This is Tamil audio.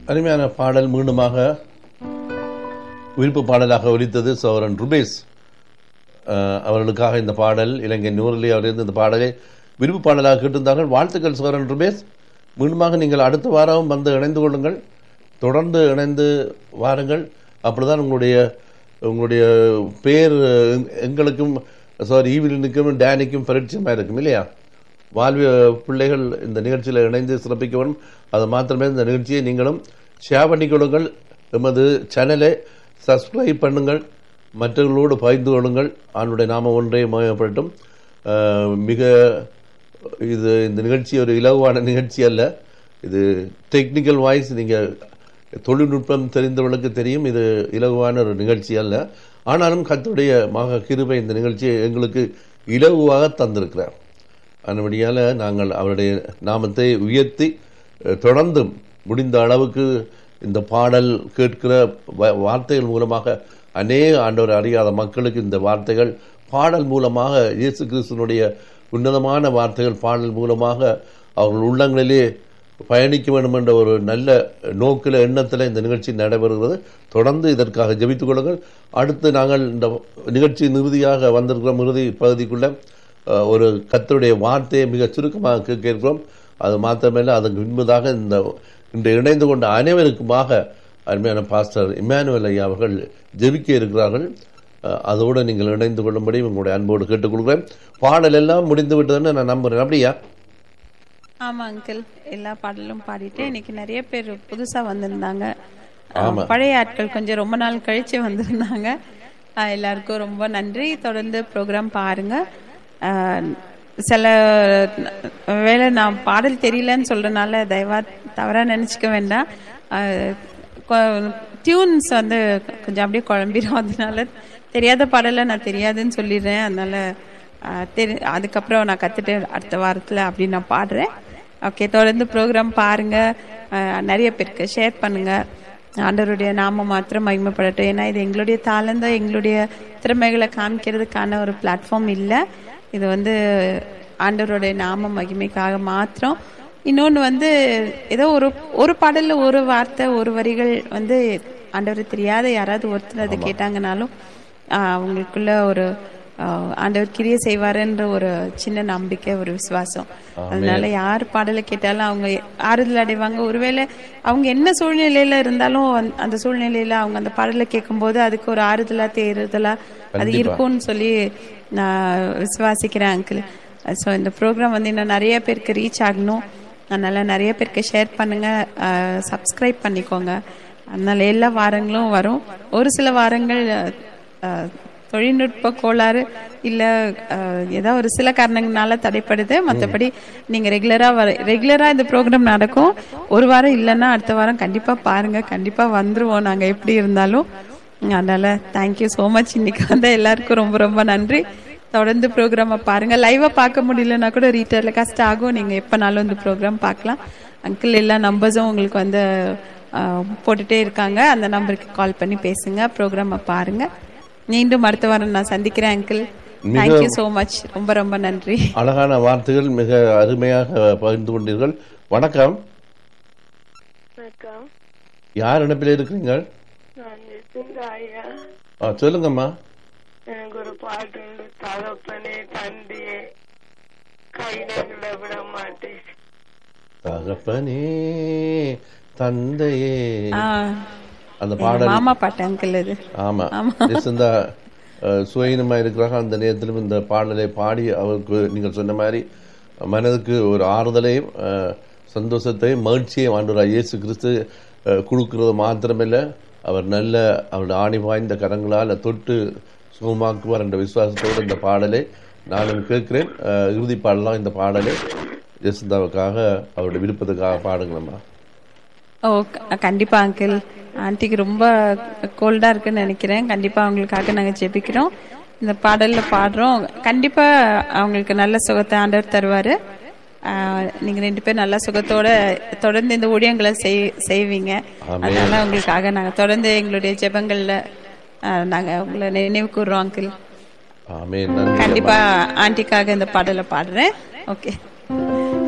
அருமையான பாடல் மீண்டுமாக விருப்பு பாடலாக ஒலித்தது சோரன் ருபேஸ் அஹ், அவர்களுக்காக இந்த பாடல் இலங்கை நூறிலே அவரிருந்து இந்த பாடலை விருப்பு பாடலாக கேட்டிருந்தார்கள் வாழ்த்துக்கள் சோரன் ருபேஸ் மீண்டுமாக நீங்கள் அடுத்த வாரம் வந்து இணைந்து கொள்ளுங்கள் தொடர்ந்து இணைந்து வாருங்கள் அப்படிதான் உங்களுடைய உங்களுடைய பேர் எங்- எங்களுக்கும் சாரி ஈவிலினுக்கும் டேனிக்கும் பரிச்சயமாக இருக்கும் இல்லையா வாழ்விய பிள்ளைகள் இந்த நிகழ்ச்சியில் இணைந்து சிறப்பிக்க வேண்டும் அது மாத்திரமே இந்த நிகழ்ச்சியை நீங்களும் ஷேர் பண்ணிக் கொள்ளுங்கள் எமது சேனலை சப்ஸ்கிரைப் பண்ணுங்கள் மற்றவர்களோடு பகிர்ந்து கொள்ளுங்கள் ஆண்டுடைய நாம ஒன்றே மயப்படட்டும் அஹ், மிக இது இந்த நிகழ்ச்சி ஒரு இலகுவான நிகழ்ச்சி அல்ல இது டெக்னிக்கல் வாய்ஸ் நீங்கள் தொழில்நுட்பம் தெரிந்தவர்களுக்கு தெரியும் இது இலகுவான ஒரு நிகழ்ச்சி அல்ல ஆனாலும் கர்த்தருடைய மக கிருபை இந்த நிகழ்ச்சியை எங்களுக்கு இலகுவாக தந்திருக்கிறார் அதன்படியால் நாங்கள் அவருடைய நாமத்தை உயர்த்தி அஹ், தொடர்ந்தும் முடிந்த அளவுக்கு இந்த பாடல் கேட்கிற வ- வார்த்தைகள் மூலமாக அநேக ஆண்டவர் அறியாத மக்களுக்கு இந்த வார்த்தைகள் பாடல் மூலமாக இயேசு கிறிஸ்துனுடைய உன்னதமான வார்த்தைகள் பாடல் மூலமாக அவர்கள் உள்ளங்களிலே பயணிக்க வேண்டும் என்ற ஒரு நல்ல நோக்கில் எண்ணத்தில் இந்த நிகழ்ச்சி நடைபெறுகிறது தொடர்ந்து இதற்காக ஜெபித்துக் கொள்ளுங்கள் அடுத்து நாங்கள் இந்த நிகழ்ச்சி இறுதியாக வந்திருக்கிறோம் இறுதி பகுதிக்குள்ள அஹ், ஒரு கத்தருடைய வார்த்தையை மிக சுருக்கமாக கேட்க இருக்கிறோம் அது மாத்திரமல்ல அதற்கு முன்பதாக இந்த இன்று இணைந்து கொண்ட அனைவருக்குமாக அருமையான பாஸ்டர் இம்மானுவேல் ஐயா அவர்கள் ஜெபிக்க இருக்கிறார்கள் அஹ், அதோடு நீங்கள் இணைந்து கொள்ளும்படி உங்களுடைய அன்போடு கேட்டுக்கொள்கிறேன் பாடல் எல்லாம் முடிந்து விட்டதுன்னு நான் நம்புறேன் அப்படியா ஆமா அங்கிள் எல்லா பாடலும் பாடிட்டு இன்னைக்கு நிறைய பேர் புதுசா வந்திருந்தாங்க ஆமா. அஹ், பழைய ஆட்கள் கொஞ்சம் ரொம்ப நாள் கழிச்சு வந்திருந்தாங்க அஹ், எல்லாருக்கும் ரொம்ப நன்றி தொடர்ந்து ப்ரோக்ராம் பாருங்க அஹ், சில வேளை நான் பாடல் தெரியலன்னு சொல்றதுனால தயவா தவறா நினைச்சுக்க வேண்டாம் டியூன்ஸ் வந்து கொஞ்சம் அப்படியே குழம்பிடும் அதனால தெரியாத பாடலை நான் தெரியாதுன்னு சொல்லிடுறேன் அதனால அஹ், தெரி அதுக்கப்புறம் நான் கத்துட்டு அடுத்த வாரத்தில் அப்படி நான் பாடுறேன் ஓகே தொடர்ந்து ப்ரோக்ராம் பாருங்க அஹ், நிறைய பேருக்கு ஷேர் பண்ணுங்க ஆண்டவருடைய நாம மாத்திரம் மகிமைப்படட்டும் ஏன்னா இது எங்களுடைய தாளந்தம் எங்களுடைய திறமைகளை காமிக்கிறதுக்கான ஒரு பிளாட்ஃபார்ம் இல்லை இது வந்து ஆண்டவருடைய நாம மகிமைக்காக மாத்திரம் இன்னொன்று வந்து ஏதோ ஒரு ஒரு பாடல்ல ஒரு வார்த்தை ஒரு வரிகள் வந்து ஆண்டவர் தெரியாத யாராவது ஒருத்தர் அதை கேட்டாங்கனாலும் ஆஹ், அவங்களுக்குள்ள ஒரு ஆஹ், ஆண்டவர் கிரிய செய்வாருன்ற ஒரு சின்ன நம்பிக்கை ஒரு விசுவாசம் அதனால யார் பாடலை கேட்டாலும் அவங்க ஆறுதல் அடைவாங்க ஒருவேளை அவங்க என்ன சூழ்நிலையில இருந்தாலும் அந்த- அந்த சூழ்நிலையில அவங்க அந்த பாடலை கேட்கும்போது அதுக்கு ஒரு ஆறுதலா தேறுதலா அது இருக்கும்னு சொல்லி நான் விசுவாசிக்கிறேன் அங்கிள் ஸோ இந்த ப்ரோக்ராம் வந்து இன்னும் நிறைய பேருக்கு ரீச் ஆகணும் அதனால நிறைய பேருக்கு ஷேர் பண்ணுங்க சப்ஸ்கிரைப் பண்ணிக்கோங்க அதனால எல்லா வாரங்களும் வரும் ஒரு சில வாரங்கள் அஹ், தொழில்நுட்ப கோளாறு இல்ல அஹ், ஏதோ ஒரு சில காரணங்களால தடைப்படுது மற்றபடி நீங்க ரெகுலரா வர ரெகுலரா இந்த ப்ரோக்ராம் நடக்கும் ஒரு வாரம் இல்லைன்னா அடுத்த வாரம் கண்டிப்பா பாருங்க கண்டிப்பா வந்துருவோம் நாங்க எப்படி இருந்தாலும் அதனால தேங்க்யூ ஸோ மச் இன்னைக்கு வந்து எல்லாருக்கும் ரொம்ப ரொம்ப நன்றி தொடர்ந்து ப்ரோக்ராமை பாருங்க லைவா பார்க்க முடியலன்னா கூட ரீட்டெயிலில் ஆகும் நீங்க எப்பனாலும் இந்த ப்ரோக்ராம் பார்க்கலாம் அங்கிள் எல்லா நம்பர்ஸும் உங்களுக்கு வந்து அஹ், போட்டுட்டே இருக்காங்க அந்த நம்பருக்கு கால் பண்ணி பேசுங்க ப்ரோக்ராமை பாருங்க மீண்டும் அடுத்த வாரம் நான் சந்திக்கிறேன் அங்கிள் தேங்க்யூ ஸோ மச் ரொம்ப ரொம்ப நன்றி அழகான வார்த்தைகள் மிக அருமையாக பகிர்ந்து கொண்டீர்கள் வணக்கம் வணக்கம் யார் இணைப்பில் இருக்கிறீங்க நான் நிசிந்தா ஐயா ஆ, சொல்லுங்கம்மா எனக்கு ஒரு பாட்டு உண்டு தகப்பனே தந்தையே கைநங்களை விட மாட்டேன் தகப்பனே தந்தையே ஆஹ், அந்த எங்க பாடல் மாமா பாட்டு அங்கிள் இது ஆமா ஜெசிந்தா சுயனமா இருக்கிறாங்க அந்த நேரத்திலும் இந்த பாடலை பாடி அவருக்கு நீங்கள் சொன்ன மாதிரி மனதுக்கு ஒரு ஆறுதலையும் அஹ், சந்தோஷத்தையும் மகிழ்ச்சியையும் ஆண்டவராக இயேசு கிறிஸ்து அஹ், கொடுக்கிறது மாத்திரமில்லை அவர் நல்ல அவருடைய ஆணி வாய்ந்த கரங்களால் தொட்டு சுகமாக்குவார் என்ற விசுவாசத்தோடு இந்த பாடலை நானும் கேட்கிறேன் அஹ், இறுதி பாடலாம் இந்த பாடலை ஜெசிந்தாவுக்காக அவருடைய விருப்பத்துக்காக பாடுங்களம்மா ஓ க- கண்டிப்பா அங்கிள் ஆன்ட்டிக்கு ரொம்ப கோல்டா இருக்குன்னு நினைக்கிறேன் கண்டிப்பா அவங்களுக்காக நாங்க ஜெபிக்கிறோம் இந்த பாடல்ல பாடுறோம் கண்டிப்பா அவங்களுக்கு நல்ல சுகத்தை ஆண்டவர் தருவாரு ஆஹ், நீங்க ரெண்டு பேரும் நல்ல சுகத்தோட தொடர்ந்து இந்த ஊழியங்களை செய்- செய்வீங்க அதனால உங்களுக்காக நாங்க தொடர்ந்து எங்களுடைய ஜெபங்கள்ல ஆஹ், நாங்க உங்களை நினைவு கூறுறோம் அங்கிள் ஆமே நன்றி கண்டிப்பா ஆன்ட்டிக்காக இந்த பாடலை பாடுறேன் ஓகே